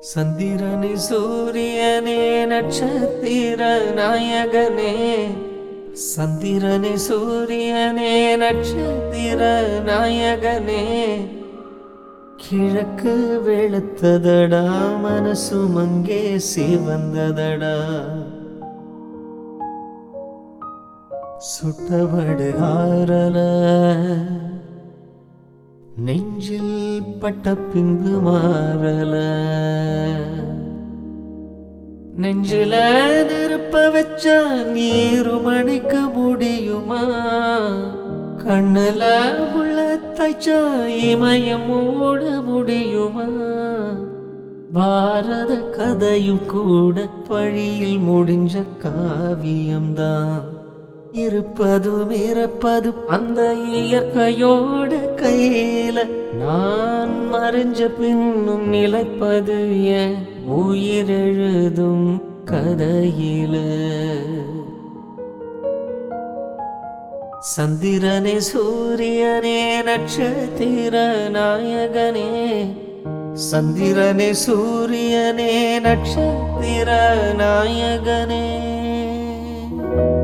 சந்திரனே சூரியனே நட்சத்திர நாயகனே சந்திரனே சூரியனே நட்சத்திர நாயகனே கிழக்கு வெளுத்ததடா மனசும் அங்கே சிவந்ததடா சுட்டவடு ஆறல நெஞ்சில் பட்ட பின்பு மாறல நெஞ்சில நெருப்ப வச்சா நீரும் அணைக்க முடியுமா கண்ணுல உள்ள தைச்சா இமயம் மூட முடியுமா பாரத கதையும் கூட வழியில் முடிஞ்ச காவியம்தான் இருப்பதும் இறப்பதும் அந்த இயற்கையோட கையில நான் மறைஞ்ச பின்னும் நிலைப்பது என் உயிரெழுதும் கதையில சந்திரனே சூரியனே நட்சத்திர நாயகனே சந்திரனே சூரியனே நட்சத்திர நாயகனே